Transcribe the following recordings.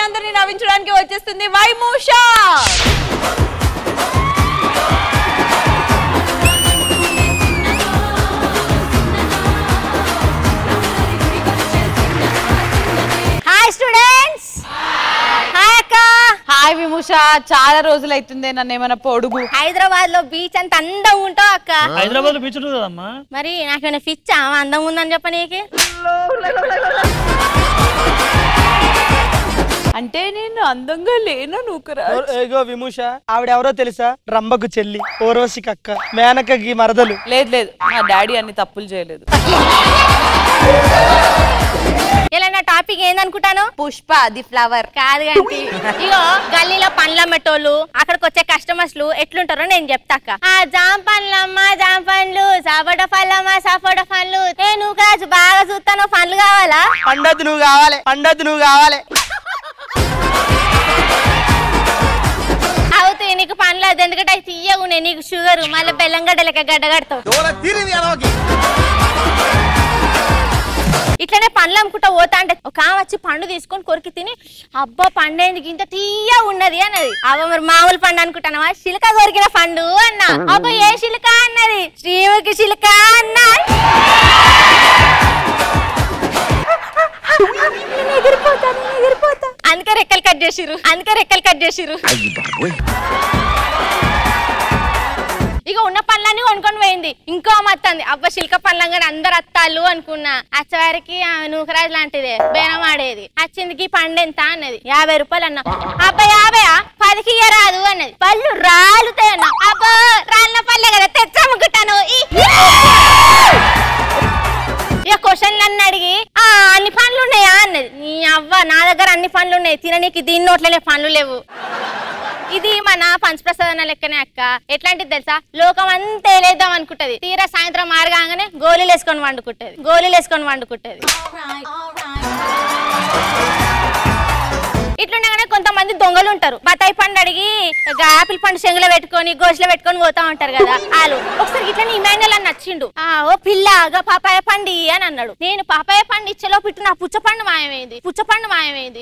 మనందరినీ నవ్వించడానికి వచ్చేస్తుంది వైమూషా హాయ్ స్టూడెంట్స్ హాయ్ అక్క హాయ్ విమూష చాలా రోజులు అవుతుంది నన్ను ఏమైనా పొడుగు హైదరాబాద్ లో బీచ్ అంత అందం ఉంటావు అక్క హైదరాబాద్ లో బీచ్ ఉంటుంది కదమ్మా మరి నాకేమైనా పిచ్చా అందం ఉందని చెప్ప నీకు అంటే నేను అందంగా లేనా నూకరా ఏగో విమూష ఆవిడెవరో తెలుసా రంబకు చెల్లి ఓర్వశి కక్క మేనకకి మరదలు లేదు లేదు మా డాడీ అన్ని తప్పులు చేయలేదు ఇలా నా టాపిక్ ఏందనుకుంటాను పుష్ప ది ఫ్లవర్ కాదు కానీ ఇగో గల్లీలో పండ్లు అమ్మేటోళ్ళు అక్కడికి వచ్చే కస్టమర్స్ ఎట్లుంటారో నేను చెప్తాక ఆ జామ పండ్లమ్మ జామ పండ్లు సపోటా పళ్ళమ్మ సపోటా పండ్లు ఏ నువ్వు కాదు బాగా చూస్తాను పండ్లు కావాలా పండద్దు నువ్వు కావాలి పండద్దు నువ్వు కావాలి అవుతాయి నీకు పండ్లు అది ఎందుకంటే అవి తీయగా ఉన్నాయి నీకు షుగర్ మళ్ళీ బెల్లం గడ్డ లెక్క గడ్డ కడతావు ఇట్లనే పండ్లు అమ్ముకుంటా పోతా అంటే ఒక ఆమె వచ్చి పండు తీసుకొని కొరికి తిని అబ్బా పండు ఎందుకు ఇంత తీయ ఉన్నది అన్నది అవ్వ మరి మామూలు పండు అనుకుంటానవా చిలుక కొరికిన పండు అన్న అబ్బా ఏ చిలుక అన్నది శ్రీముఖి చిలుక అన్న నేను ఎగిరిపోతా, నేను ఎగిరిపోతా. అందుకే రెక్కలు కట్ చేసిర్రు అందుకే రెక్కలు కట్ చేసిర్రు ఇక ఉన్న పనులన్నీ కొనుక్కొని పోయింది ఇంకో మత్తంది అబ్బా శిల్క పనులంగానే అందరు అత్తాలు అనుకున్నా అచ్చవారికి నూకరాజు లాంటిదే బేనం ఆడేది వచ్చిందికి పండు ఎంత అన్నది యాభై రూపాయలు అన్న అబ్బా యాభై పదికి ఇయ్య రాదు అన్నది పళ్ళు రాలుతాయి అన్న అబ్బా రాళ్ళ పళ్ళే కదా తెచ్చమ్ముకుంటాను ఈ. ఇక క్వశ్చన్లు అన్ని అడిగి ఆ అన్ని పనులు ఉన్నాయా అన్నది నీ అవ్వ నా దగ్గర అన్ని పనులు ఉన్నాయి తిననీకి దీని నోట్లనే పనులు లేవు ఇది మన పంచప్రసాదన లెక్కనే అక్క ఎట్లాంటిది తెలుసా లోకం అంతా వేలేద్దాం అనుకుంటది తీరా సాయంత్రం ఆరగానే గోళీలు వేసుకొని వండుకుంటది గోళీలు వేసుకొని వండుకుంటది ఇట్లుండగానే కొంతమంది దొంగలు ఉంటారు బత్తాయి పండు అడిగి ఇక ఆపిల్ పండు చెంగులో పెట్టుకొని గోషులో పెట్టుకొని పోతా ఉంటారు కదా వాళ్ళు ఒకసారి ఇట్లనే ఇమాన్యుల్ అని నచ్చిండు ఆ ఓ పిల్లగా పాపాయ పండు ఇయ్యి" అని అన్నాడు నేను పాపాయ పండు ఇచ్చేలో పిట్టు నా పుచ్చపండు మాయమైంది పుచ్చపండు మాయమైంది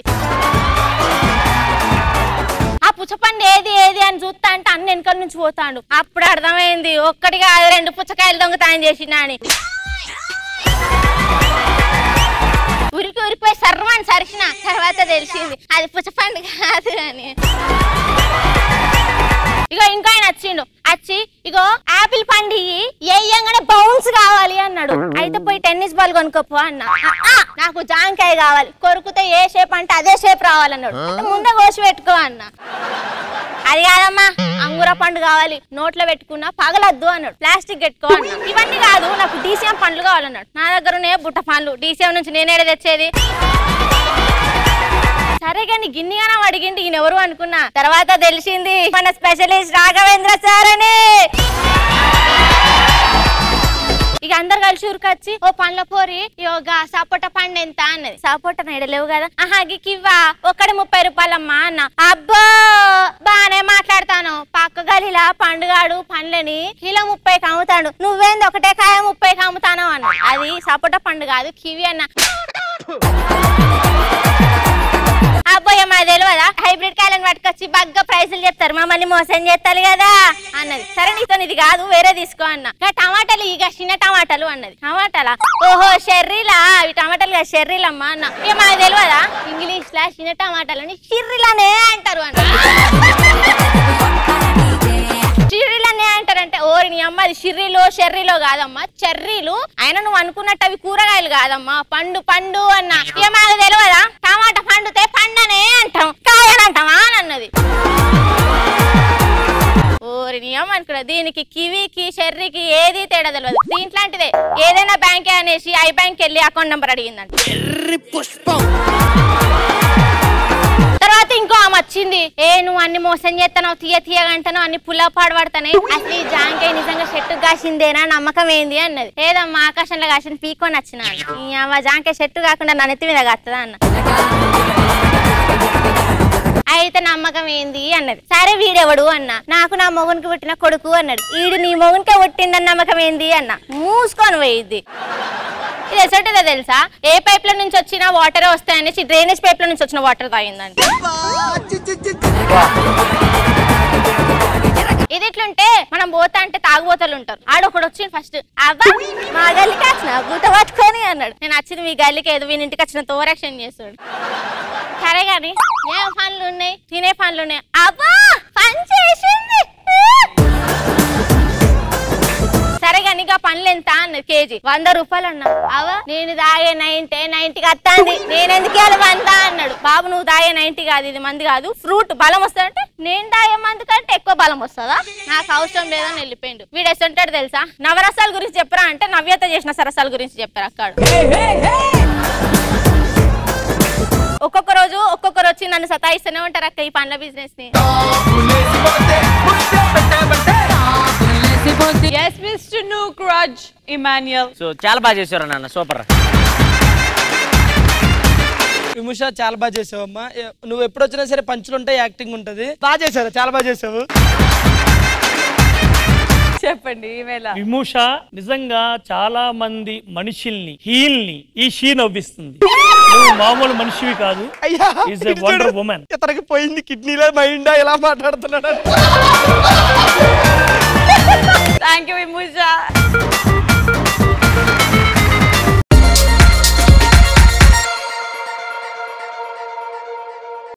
ఆ పుచ్చపండు ఏది ఏది అని చూస్తా అంటే అన్ని వెనకాల నుంచి పోతాడు అప్పుడు అర్థమైంది ఒక్కటి కాదు రెండు పుచ్చకాయలు దొంగతనం చేసినా అని ఉరికి ఉరిపోయి సర్వాన్ని సరిచిన తర్వాత తెలిసింది అది పుచ్చపండు కాదు అని ఇగో ఇంకా ఆయన వచ్చిండు వచ్చి ఇగో ఆపిల్ పండు ఏయంగానే బౌన్స్ కావాలి అన్నాడు అయితే పోయి టెన్నిస్ బాల్ కొనుక్కోపో అన్న "ఆ, నాకు జాంకాయ కావాలి కొరుకుతే ఏ షేప్ అంటే అదే షేప్ రావాలన్నాడు "అంటే ముందే కోసి పెట్టుకో అన్న అది కాదమ్మా అంగుర పండు కావాలి నోట్లో పెట్టుకున్నా పగలద్దు అన్నాడు ప్లాస్టిక్ పెట్టుకో అన్నా ఇవన్నీ కాదు నాకు డీసీఎం పండ్లు కావాలన్నాడు నా దగ్గర ఉన్నాయి బుట్ట పండ్లు డీసీఎం నుంచి నేనేడ తెచ్చేది సరే కానీ గిన్నిగానం అడిగింది ఈయన ఎవరు అనుకున్నా తర్వాత తెలిసింది మన స్పెషలిస్ట్ రాఘవేంద్ర సార్ అని ఇక అందరు కలిసి ఊరికొచ్చి ఓ పండ్ల పోరి యోగా సపోట పండు ఎంత అన్నది సపోట నేడలేవు కదా ఆహా గివ్వా ఒక్కడి ముప్పై రూపాయలమ్మా అన్న అబ్బో బానే మాట్లాడతాను పక్క గలిలా పండుగాడు పండ్లని కిలో ముప్పైకి అమ్ముతాడు నువ్వేంది ఒకటే కాయ ముప్పైకి అమ్ముతాను అన్న అది సపోట పండు కాదు కివి అన్న అబ్బాయి మా తెలియదా హైబ్రిడ్ కాయలను పట్టుకొచ్చి బగ్గ ప్రైసులు చెప్తారు మమ్మల్ని మోసం చేస్తారు కదా అన్నది సరే నీతో ఇది కాదు వేరే తీసుకో అన్న "ఇక టమాటాలు ఇక చిన్న టమాటాలు అన్నది టమాటాలా ఓహో షెర్రీలా అవి టమాటాలు కదా షెర్రీలమ్మా అన్న ఇక మాకు తెలియదా ఇంగ్లీష్ లా చిన్న టమాటాలని షిర్రీలనే అంటారు అన్న షిర్రీలనే అంటారంటే ఓరి నీ అమ్మ అది షిర్రీలో షెర్రీలో కాదమ్మా చెర్రీలు అయినా నువ్వు అనుకున్నట్టు అవి కూరగాయలు కాదమ్మా పండు పండు అన్న ఇక మాకు తెలియదా టమాటా పండుతే పండనే అంటాం కాయనంటామా అని అన్నది ఓరి నీ అమ్మ అనుకున్నా దీనికి కివికి షెర్రీకి ఏది తేడా తెలియదు దీంట్లాంటిదే ఏదైనా బ్యాంకే అనేసి ఐ బ్యాంక్ వెళ్ళి అకౌంట్ నెంబర్ అడిగిందంట తర్వాత ఇంకో ఆమె వచ్చింది ఏ నువ్వు అన్ని మోసం చేస్తావు తీయ తీయగంటాను అన్ని పుల్ల పాడబడతానే అసలు ఈ జాంకాయ నిజంగా చెట్టు కాసిందేనా నమ్మకం ఏంది అన్నది లేదమ్మా ఆకాశంలో కాసిన పీకొని వచ్చిన ఈ అమ్మ జాంకాయ చెట్టు కాకుండా నా నెత్తి మీద కత్తదా అన్న అయితే నమ్మ నమ్మకం ఏంది అన్నది సరే వీడెవడు అన్న నాకు నా మొగునికి పుట్టిన కొడుకు అన్నాడు వీడు నీ మొగునికే పుట్టిందని నమ్మకం ఏంది అన్న మూసుకొని పోయిద్ది ఇది ఎసటిదో తెలుసా ఏ పైప్ల నుంచి వచ్చిన వాటర్ వస్తాయనేసి డ్రైనేజ్ పైప్ల నుంచి వచ్చిన వాటర్ తాగిందండి ఇది ఎట్లుంటే మనం పోతా అంటే తాగుబోతలు ఉంటారు ఆడొకడు వచ్చింది ఫస్ట్ అవ్వా మా గల్లికి వచ్చిన గుట్ట పట్టుకొని అన్నాడు నేను వచ్చింది మీ గల్లికి ఏదో వీని ఇంటికి వచ్చిన తోరక్షణ చేస్తాడు సరే గాని ఏం పనులు ఉన్నాయి తినే పనులు ఉన్నాయి అవ్వా పని చేసింది సరే కానీ ఇక పనులు ఎంత అన్నది కేజీ వంద రూపాయలు అన్నా అవా నేను తాగే నైన్టీ నైన్టీకి వస్తాంది నేను ఎందుకు ఇవ్వాలి వంద అన్నాడు బాబు నువ్వు తాగే నైన్టీ కాదు ఇది మంది కాదు ఫ్రూట్ బలం వస్తుందంటే నేను తాగే మంది కంటే ఎక్కువ బలం వస్తుందా నాకు అవసరం లేదని వెళ్ళిపోయిండు వీడు ఎసంటాడు తెలుసా నవరసాల గురించి చెప్పరా అంటే నవ్యత చేసిన సరసాల గురించి చెప్పారు అక్కడ ఒక్కొక్క రోజు ఒక్కొక్కరు వచ్చి నన్ను సతాయిస్తూనే ఉంటారు అక్క ఈ పండ్ల బిజినెస్ ని ఎస్ మిస్టర్ ను క్రజ్ ఇమాన్యుయల్ సో చాలా బాగా చేశారు నాన్న సూపర్ విముష చాలా బాగా చేసావమ్మా ఏ- నువ్వు ఎప్పుడు వచ్చినా సరే పంచులు ఉంటాయి యాక్టింగ్ ఉంటది బాగా చేశారు చాలా బాగా చేసావు చెప్పండి ఈమెయిల్ విమూష నిజంగా చాలా మంది మనుషుల్ని హీల్ని ఈ షీ నవ్విస్తుంది నువ్వు మామూలు మనిషివి కాదు అయ్యా Is a ఇటు wonder చూడు. woman. ఇతనికి పోయింది కిడ్నీలో మైండా ఎలా మాట్లాడుతున్నాడు థ్యాంక్ యూ విమూష